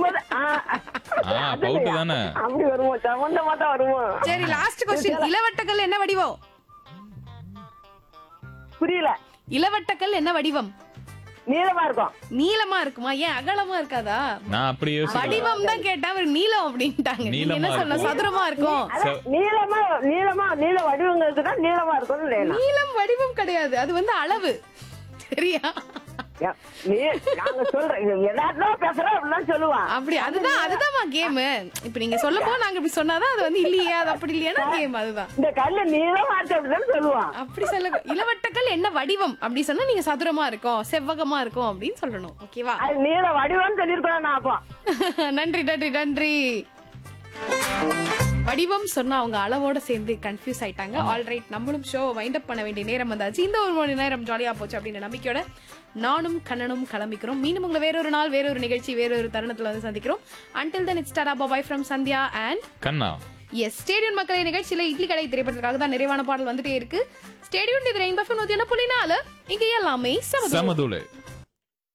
வரும்போது ஆ, ஆ, அது பவுட்டு இல்லையா? தானே. அப்படி வருவோம் சம்பந்தமா தான் வருவோம் சரி லாஸ்ட் கொஸ்டின் இளவட்டக்கல் என்ன வடிவம் புரியல இளவட்டக்கல் என்ன வடிவம் நீளமா இருக்கும் நீளமா இருக்குமா ஏன் அகலமா இருக்காதா நான் அப்படி யோசிக்கிறேன் வடிவம் தான் கேட்டா அவர் நீளம் அப்படின்ட்டாங்க நீங்க என்ன நீளமா சொல்ல இருக்கும். சதுரமா இருக்கும் அதான் நீளமா நீளமா நீள வடிவங்களுக்கு தான் நீளமா இருக்கும்னு இல்லையா நீளம் வடிவம் கிடையாது அது வந்து அளவு சரியா யா, நீ நாங்க சொல்றேன் எல்லாரும் பேசுறோம் அப்படிலாம் சொல்லுவான் அப்படி அதுதான் அதுதான் கேம் இப்ப நீங்க சொல்லப்போ நாங்க இப்படி சொன்னாதான் அது வந்து இல்லையா அது அப்படி இல்லையா கேம் அதுதான் இந்த கல்லு நீளமா இருக்கு அப்படின்னு சொல்லுவான் அப்படி சொல்ல இளவட்டக்கல் என்ன வடிவம் அப்படி சொன்னா நீங்க சதுரமா இருக்கும் செவ்வகமா இருக்கும் அப்படின்னு சொல்லணும் ஓகேவா அது நீள வடிவம்னு சொல்லிருக்கோம் நான் அப்போ நன்றி நன்றி நன்றி வடிவம் சொன்னா அவங்க அளவோட சேர்ந்து கன்ஃபியூஸ் ஆயிட்டாங்க ஆல்ரைட் நம்மளும் ஷோ வைண்ட் அப் பண்ண வேண்டிய நேரம் வந்தாச்சு இந்த ஒரு மணி நேரம் ஜாலியா போச்சு அப்படின்ற நம்பிக்கையோட நானும் கண்ணனும் கிளம்பிக்கிறோம் மீண்டும் உங்களை வேறொரு நாள் வேறொரு நிகழ்ச்சி வேறொரு தருணத்துல வந்து சந்திக்கிறோம் until then it's tata bye from Sandhya and Kanna S stadium மக்களை நிகழ்ச்சியில இட்லி கடை திரைப்படத்துக்காக தான் நிறைவான பாடல் வந்துட்டே இருக்கு ஸ்டேடியம் இது ரெயின் பஃபன் நூத்தி என்ன புள்ளி நாலு இங்க எல்லாமே சமதூரம். சமதுளு